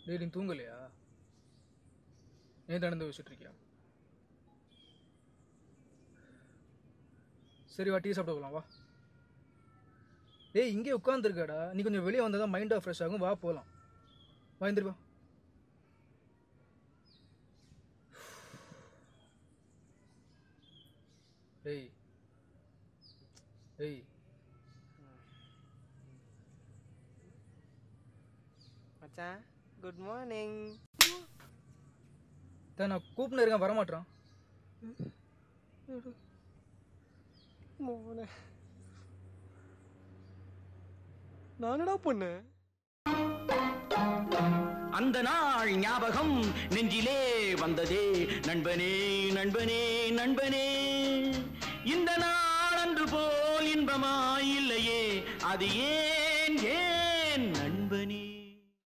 டேய் நீ தூங்கலையா ஏன் நடந்து வச்சுட்டு இருக்கியா சரி வா டீ சாப்பிட போகலாம் வா டேய் இங்கே உட்காந்துருக்கடா நீ கொஞ்சம் வெளியே வந்தால் தான் மைண்டாக ஃப்ரெஷ் ஆகும் வா போகலாம் வா எந்திரி வா டேய் டேய் மச்சான் குட் மார்னிங் தான் நான் கூப்பிட்டு இருக்கேன் வரமாட்டான் மோனே நானடா பண்ணேன் அந்த நாள் ஞாபகம் நெஞ்சிலே வந்ததே நண்பனே நண்பனே நண்பனே இந்த நாள் அன்று போல் இன்பமாய் இல்லையே அது ஏன் ஏன்